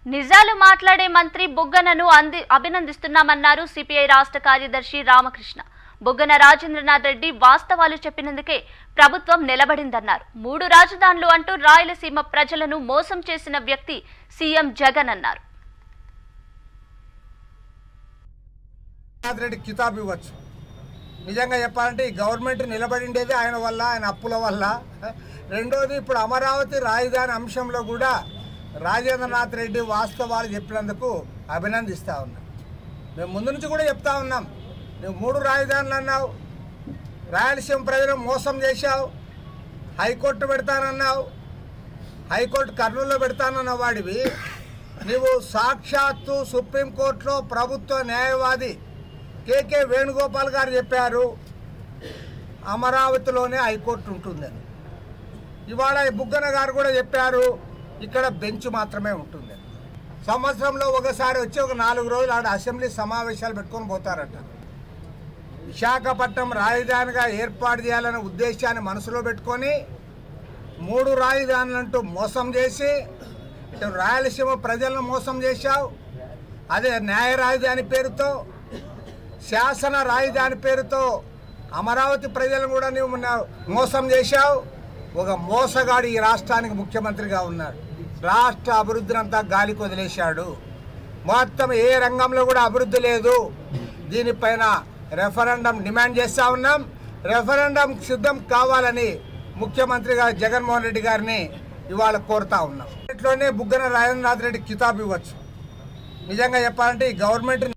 నిజాలు మాట్లాడే మంత్రి బుగ్గనను అంది అభినందిస్తున్నామన్నారు సిపిఐ రాష్ట్ర కార్యదర్శి రామకృష్ణ బుగ్గన రాజేంద్రనాథ్ రెడ్డి వాస్తవాలు చెప్పినందుకే ప్రభుత్వం నిలబడిందన్నారు మూడు రాజధానులు అంటూ రాయలసీమ ప్రజలను మోసం చేసిన వ్యక్తి సీఎం జగన్ అన్నారు జగన్నాథ్ రెడ్డి కితాబ్ ఇవ్వచ్చు నిజంగా చెప్పాలంటే ఈ గవర్నమెంట్ నిలబడిండేది ఆయన వల్ల ఆయన అప్పుల వల్ల రెండోది ఇప్పుడు అమరావతి రాజధాని అంశంలో కూడా రాజేంద్రనాథ్ రెడ్డి వాస్తవాలు చెప్పినందుకు అభినందిస్తూ ఉన్నాం మేము ముందు నుంచి కూడా చెప్తా ఉన్నాం నువ్వు మూడు రాజధానులు అన్నావు రాయలసీమ ప్రజలను మోసం చేశావు హైకోర్టు పెడతానన్నావు హైకోర్టు కర్నూలులో పెడతానన్న వాడివి నీవు సాక్షాత్తు సుప్రీంకోర్టులో ప్రభుత్వ న్యాయవాది కేకే వేణుగోపాల్ గారు చెప్పారు అమరావతిలోనే హైకోర్టు ఉంటుందని ఇవాళ ఈ బుగ్గన గారు కూడా చెప్పారు ఇక్కడ బెంచ్ మాత్రమే ఉంటుందని సంవత్సరంలో ఒకసారి వచ్చి ఒక నాలుగు రోజులు ఆడ అసెంబ్లీ సమావేశాలు పెట్టుకొని పోతారట విశాఖపట్నం రాజధానిగా ఏర్పాటు చేయాలనే ఉద్దేశాన్ని మనసులో పెట్టుకొని మూడు రాజధానులంటూ మోసం చేసి ఇటు రాయలసీమ ప్రజలను మోసం చేశావు అదే న్యాయ రాజధాని పేరుతో శాసన రాజధాని పేరుతో అమరావతి ప్రజలను కూడా నువ్వు మొన్న మోసం చేశావు ఒక మోసగాడు ఈ రాష్ట్రానికి ముఖ్యమంత్రిగా ఉన్నాడు రాష్ట్ర అభివృద్ధిని అంతా గాలికి వదిలేశాడు మొత్తం ఏ రంగంలో కూడా అభివృద్ధి లేదు దీనిపైన రెఫరెండం డిమాండ్ చేస్తా ఉన్నాం రెఫరెండం సిద్ధం కావాలని ముఖ్యమంత్రిగా జగన్మోహన్ రెడ్డి గారిని ఇవాళ కోరుతా ఉన్నాం ఇట్లోనే బుగ్గన రాజేంద్రనాథ్ రెడ్డి కితాబ్ ఇవ్వచ్చు నిజంగా చెప్పాలంటే ఈ గవర్నమెంట్